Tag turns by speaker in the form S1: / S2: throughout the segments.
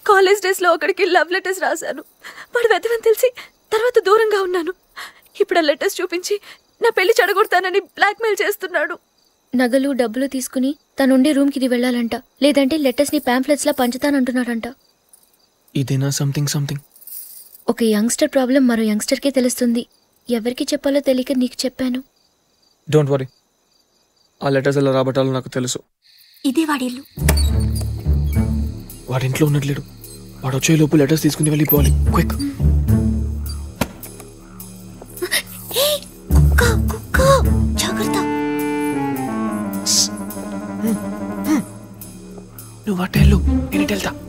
S1: College days లో ఒకడికి love letters రాశాను వాడు వెతవని తెలిసి తర్వాత దూరంగా ఉన్నాను ఇప్పుడు ఆ లెటర్స్ చూపించి నా పెళ్లి చెడగొడతానని బ్లాక్మెయిల్ చేస్తున్నాడు
S2: నగలు డబ్బులు తీసుకుని తనుండే రూమ్కి ఇది వెళ్ళాలంట లేదంటే లెటర్స్ ని పాంఫ్లెట్స్ లా పంచుతానంటున్నాడంట
S3: ఇదేనా సంథింగ్ సంథింగ్
S2: ఒక యంగ్స్టర్ ప్రాబ్లం మరో యంగ్స్టర్కే తెలుస్తుంది ఎవరికి చెప్పాలో తెలియక నీకు చెప్పాను
S3: డోంట్ వరీ ఆ లెటర్స్ ఎలా రాబట్టాలో నాకు తెలుసు
S4: ఇదే వాడిల్లు
S3: వాడి ఇంట్లో ఉన్నట్లేడు వాడు వచ్చే లోపు లెటర్స్ తీసుకుని వెళ్ళిపోవాలి క్విక్
S4: కుక్క కుక్క జాగ్రత్త
S3: నువ్వు అట్ట వెళ్ళు నేను ఇటు వెళ్తా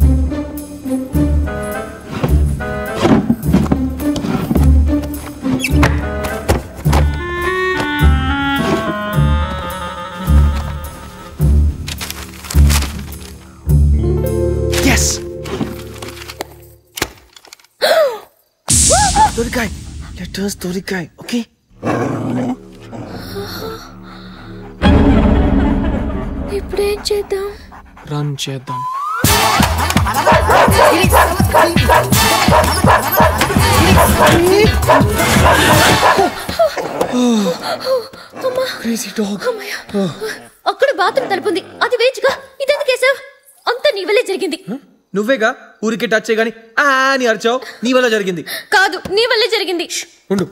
S3: ఎస్ దొరికాయ్ లెటర్స్ దొరికాయ్ ఓకే
S2: ఇప్పుడేం చేద్దాం
S3: రన్ చేద్దాం క్రేజీ డాగ్
S2: అక్కడ బాత్రూమ్ తలుపుంది అది వేచిగా ఇదెందుకేసావ్ అంతా నీ వల్లే జరిగింది
S3: నువ్వేగా ఊరికి టచ్ చేయగాని ఆ అని అరిచావు నీ వల్ల జరిగింది
S2: కాదు నీ వల్లే జరిగింది
S3: ఉండు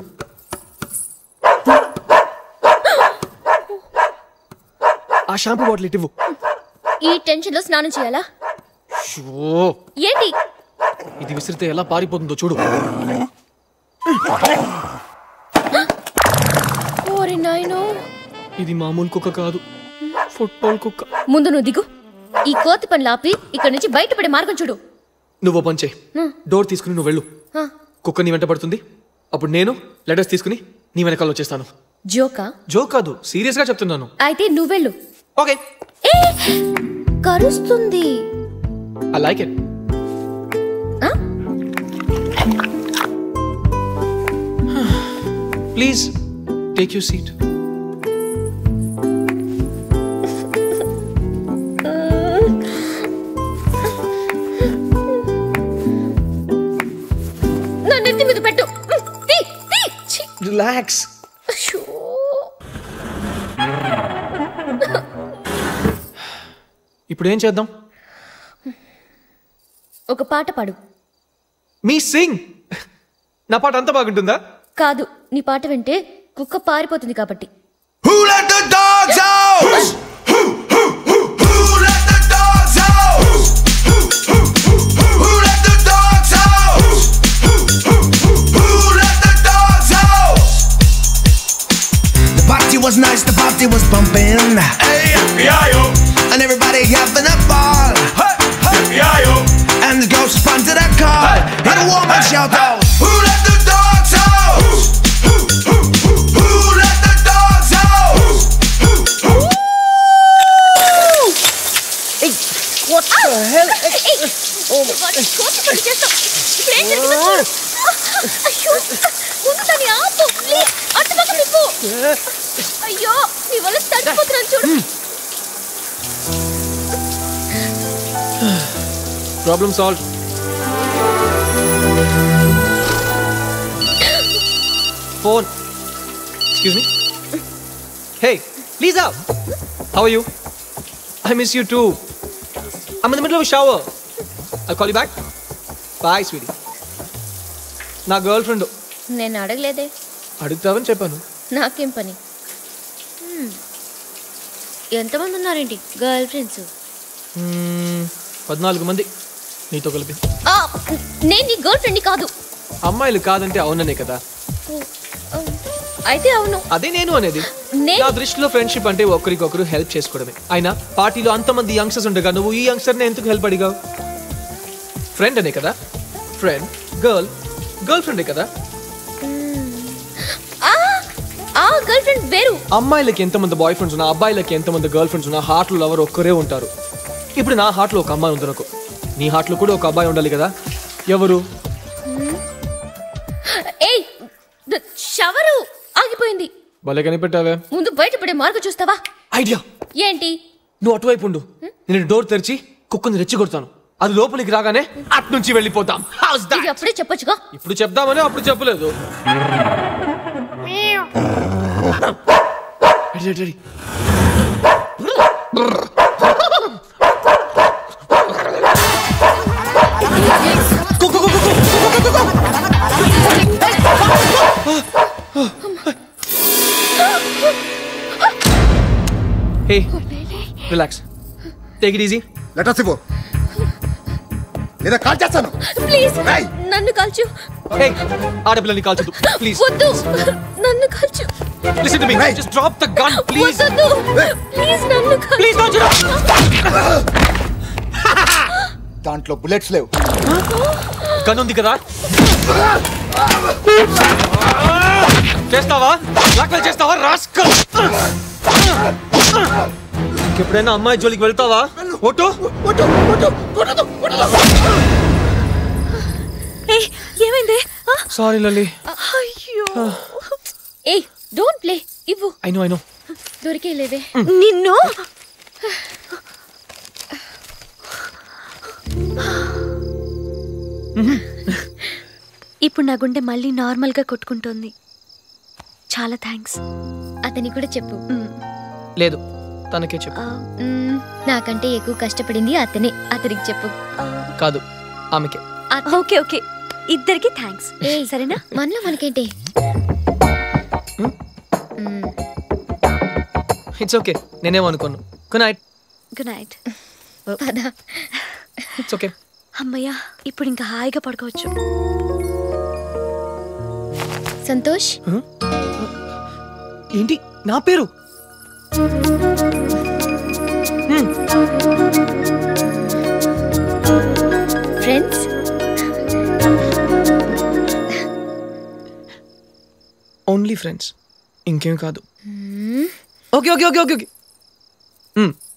S3: ఆ షాంపూ బాటిల్ ఇటు ఇవ్వు
S2: ఈ టెన్షన్ లో స్నానం చేయాలా
S3: షో
S2: ఏంటి
S3: ఇది విసిరితే ఎలా పారిపోతుందో చూడు
S2: ఓరి నాయనో
S3: ఇది మామూలు కుక్క కాదు ఫుట్బాల్ కుక్క
S2: ముందు నువ్వు దిగు ఈ కోతి పనులు ఆపి ఇక్కడ నుంచి బయటపడే మార్గం చూడు
S3: నువ్వు పంచే డోర్ తీసుకుని నువ్వు వెళ్ళు
S2: ఆ,
S3: కుక్క నీ వెంట పడుతుంది అప్పుడు నేను లెటర్స్ తీసుకుని నీ వెనకాల వచ్చేస్తాను
S2: జోకా
S3: జో కాదు సీరియస్ గా చెప్తున్నాను
S2: అయితే నువ్వెళ్ళు
S3: ఓకే
S2: ఏ కరుస్తుంది
S3: ఐ లైక్ ఇట్
S2: ఆ?
S3: ప్లీజ్ టేక్ యూ సీట్
S2: నా నెత్తి మీద పెట్టు ఉమ్, తీ, తీ. ఛీ,
S3: రిలాక్స్
S2: అయ్యో.
S3: ఇప్పుడు ఏం చేద్దాం
S2: ఒక పాట పాడు
S3: మీ సింగ్ నా పాట అంత బాగుంటుందా
S2: కాదు నీ పాట వింటే కుక్క పారిపోతుంది కాబట్టి
S5: Who let the dogs out? Who let the dogs out? Who let the dogs out? Who let the dogs out? The party was nice, the party was pumping. Hey, B.I.O. And everybody having a ball. Hey, hey, B.I.O. And the girls respond to that call. and a woman shout out, Who let the dogs out? Who let the dogs out?
S2: వాడు కోతి పని చేస్తావు. ఇప్పుడు ఏం జరిగిందో చూడు. అయ్యో ముందు దాన్ని ఆపు ప్లీజ్ అటు పక్క తిప్పు అయ్యో నీ వల్ల తడిపోతున్నాను చూడు
S3: problem solve phone excuse me hey please up how are you I miss you too I'm in the middle of shower I call you back bye sweetie నా గర్ల్ ఫ్రెండ్
S2: నేను అడగలేదే
S3: అడుగుతావని చెప్పాను
S2: నాకేం పని హ్మ్. ఎంతమంది ఉన్నారేంటి గర్ల్ ఫ్రెండ్స్
S3: మ్మ్, పద్నాలుగు మంది నీతో కలిపి
S2: నేను నీ గర్ల్ ఫ్రెండ్ని కాదు
S3: అమ్మాయిలు కాదంటే అవుననే కదా
S2: అయితే అవును
S3: అదే నేను అనేది
S2: నేను-
S3: నా దృష్టిలో ఫ్రెండ్షిప్ అంటే ఒకరికొకరు హెల్ప్ చేసుకోవడమే అయినా పార్టీలో అంతమంది యంగ్స్టర్స్ ఉండగా నువ్వు ఈ యంగ్స్టర్ని ఎందుకు హెల్ప్ అడిగావు ఫ్రెండ్ అనే కదా ఫ్రెండ్ గర్ల్ గర్ల్ ఫ్రెండే కదా
S2: ఆ, ఆ గర్ల్ ఫ్రెండ్ వేరు
S3: అమ్మాయిలకి ఎంతమంది బాయ్ ఫ్రెండ్స్ ఉన్నా అబ్బాయిలకి ఎంతమంది గర్ల్ ఫ్రెండ్స్ ఉన్నా హార్ట్లో ఎవరు ఒక్కరే ఉంటారు ఇప్పుడు నా హార్ట్లో ఒక అమ్మాయి ఉంది నాకు నీ హార్ట్లో కూడా ఒక అబ్బాయి ఉండాలి కదా ఎవరు
S2: ఏయ్ ద- షవరు ఆగిపోయింది
S3: భలే కనిపెట్టావే
S2: ముందు బయటపడే మార్గం చూస్తావా
S3: ఐడియా
S2: ఏంటి
S3: నువ్వు అటువైపు ఉండు నేను డోర్ తెరిచి కుక్కని రెచ్చి కొడతాను అది లోపలికి రాగానే అటు నుంచి వెళ్ళిపోతాం హౌస్
S2: ఇది అప్పుడే చెప్పొచ్చుగా
S3: ఇప్పుడు చెప్దామని అప్పుడు చెప్పలేదు ready, ready, ready. Go, go, go, go, go, go, go, go, go. Hey, relax. Take it easy.
S5: Letters ఇవ్వు లేదా కాల్ చేస్తాను
S2: ప్లీజ్
S5: Hey!
S2: నన్ను కాల్చు
S3: Hey, ఆడపిల్లని కాల్చొద్దు ప్లీజ్
S2: వద్దు నన్ను కాల్చు
S3: listen to me
S5: Hey!
S3: Just drop the gun please
S2: వద్దు ప్లీజ్ నన్ను కాల్చు
S3: ప్లీజ్ డోంట్
S5: దాంట్లో బుల్లెట్స్ లేవు
S3: గన్ ఉంది కదా చేస్తావా బ్లాక్మెయిల్ చేస్తావా రాస్కల్ ఎప్పుడైనా అమ్మాయి జోలికి వెళ్తావా ఓటు
S1: ఏ ఏమైంది ఆ,
S3: సారీ లలి
S1: అయ్యో
S2: ఏయ్ డోంట్ ప్లే ఇవ్వు
S3: ఐ నో ఐ నో
S2: దొరికేలేదే
S1: నిన్ను ఇప్పుడు నా గుండె మళ్ళీ నార్మల్గా కొట్టుకుంటోంది చాలా థ్యాంక్స్
S2: అతని కూడా చెప్పు
S3: లేదు తనకే చెప్పు
S2: మ్మ్, నాకంటే ఎక్కువ కష్టపడింది అతనే అతనికి చెప్పు
S3: కాదు ఆమెకే
S2: అత-
S1: ఓకే ఓకే ఇద్దరికి థ్యాంక్స్
S2: ఏయ్
S1: సరేనా
S2: మనలో మనకేంటి
S3: Hmm?
S2: మ్మ్,
S3: ఇట్స్ ఓకే నేనేమనుకోను గుడ్ నైట్
S1: గుడ్ నైట్
S2: పద
S3: ఇట్స్ ఓకే
S1: అమ్మయ్యా ఇప్పుడు ఇంకా హాయిగా పడుకోవచ్చు
S2: సంతోష్
S3: ఏంటి నా పేరు
S2: ఫ్రెండ్స్
S3: ఓన్లీ ఫ్రెండ్స్ ఇంకేం కాదు okay okay okay okay okay